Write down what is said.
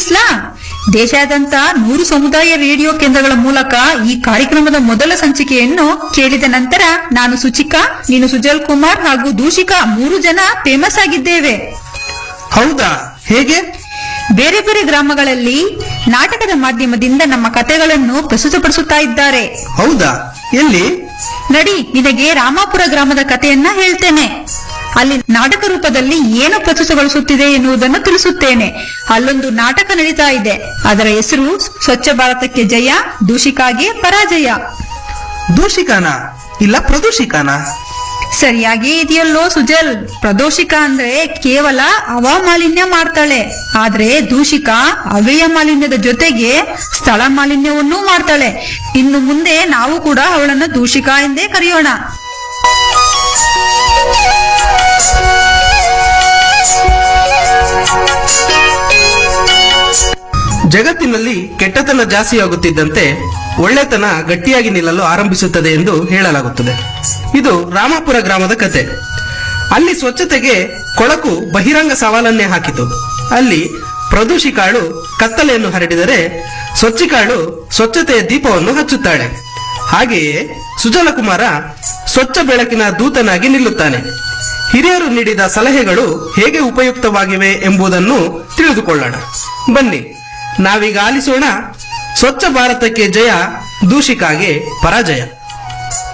ತಿಳಿಸ್ಲಾ ದೇಶಾದ್ಯಂತ ನೂರು ಸಮುದಾಯ ರೇಡಿಯೋ ಕೇಂದ್ರಗಳ ಮೂಲಕ ಈ ಕಾರ್ಯಕ್ರಮದ ಮೊದಲ ಸಂಚಿಕೆಯನ್ನು ಕೇಳಿದ ನಂತರ ನಾನು ಸುಚಿಕಾ ನೀನು ಸುಜಲ್ ಕುಮಾರ್ ಹಾಗೂ ದೂಷಿಕಾ ಮೂರು ಜನ ಫೇಮಸ್ ಆಗಿದ್ದೇವೆ ಹೌದಾ ಹೇಗೆ ಬೇರೆ ಬೇರೆ ಗ್ರಾಮಗಳಲ್ಲಿ ನಾಟಕದ ಮಾಧ್ಯಮದಿಂದ ನಮ್ಮ ಕಥೆಗಳನ್ನು ಪ್ರಸ್ತುತಪಡಿಸುತ್ತಾ ಇದ್ದಾರೆ ಹೌದಾ ಎಲ್ಲಿ ನಡಿ ನಿನಗೆ ರಾಮಾಪುರ ಗ್ರಾಮದ ಕಥೆಯನ್ನ ಹೇಳ್ತೇನೆ ಅಲ್ಲಿ ನಾಟಕ ರೂಪದಲ್ಲಿ ಏನು ಪ್ರಸ್ತುತಗೊಳಿಸುತ್ತಿದೆ ಎನ್ನುವುದನ್ನು ತಿಳಿಸುತ್ತೇನೆ ಅಲ್ಲೊಂದು ನಾಟಕ ನಡೀತಾ ಇದೆ ಅದರ ಹೆಸರು ಸ್ವಚ್ಛ ಭಾರತಕ್ಕೆ ಜಯ ದೂಷಿಕಾಗೆ ಪರಾಜಯ ದೂಷಿಕಾನ ಇಲ್ಲ ಪ್ರದೂಷಿಕಾನ ಸರಿಯಾಗಿ ಇದೆಯಲ್ಲೋ ಸುಜಲ್ ಪ್ರದೋಷಿಕ ಅಂದ್ರೆ ಕೇವಲ ಹವಾಮಾಲಿನ್ಯ ಮಾಡ್ತಾಳೆ ಆದ್ರೆ ದೂಷಿಕ ಅವ್ಯಯ ಮಾಲಿನ್ಯದ ಜೊತೆಗೆ ಸ್ಥಳ ಮಾಲಿನ್ಯವನ್ನೂ ಮಾಡ್ತಾಳೆ ಇನ್ನು ಮುಂದೆ ನಾವು ಕೂಡ ಅವಳನ್ನು ದೂಷಿಕ ಎಂದೇ ಕರೆಯೋಣ ಜಗತ್ತಿನಲ್ಲಿ ಕೆಟ್ಟತನ ಜಾಸ್ತಿಯಾಗುತ್ತಿದ್ದಂತೆ ಒಳ್ಳೆತನ ಗಟ್ಟಿಯಾಗಿ ನಿಲ್ಲಲು ಆರಂಭಿಸುತ್ತದೆ ಎಂದು ಹೇಳಲಾಗುತ್ತದೆ ಇದು ರಾಮಾಪುರ ಗ್ರಾಮದ ಕತೆ ಅಲ್ಲಿ ಸ್ವಚ್ಛತೆಗೆ ಕೊಳಕು ಬಹಿರಂಗ ಸವಾಲನ್ನೇ ಹಾಕಿತು ಅಲ್ಲಿ ಪ್ರದೂಷಿಕಾಳು ಕತ್ತಲೆಯನ್ನು ಹರಡಿದರೆ ಸ್ವಚ್ಛಿಕಾಳು ಸ್ವಚ್ಛತೆಯ ದೀಪವನ್ನು ಹಚ್ಚುತ್ತಾಳೆ ಹಾಗೆಯೇ ಸುಜಲಕುಮಾರ ಸ್ವಚ್ಛ ಬೆಳಕಿನ ದೂತನಾಗಿ ನಿಲ್ಲುತ್ತಾನೆ ಹಿರಿಯರು ನೀಡಿದ ಸಲಹೆಗಳು ಹೇಗೆ ಉಪಯುಕ್ತವಾಗಿವೆ ಎಂಬುದನ್ನು ತಿಳಿದುಕೊಳ್ಳೋಣ ಬನ್ನಿ ನಾವೀಗ ಆಲಿಸೋಣ ಸ್ವಚ್ಛ ಭಾರತಕ್ಕೆ ಜಯ ದೂಷಿಕಾಗೆ ಪರಾಜಯ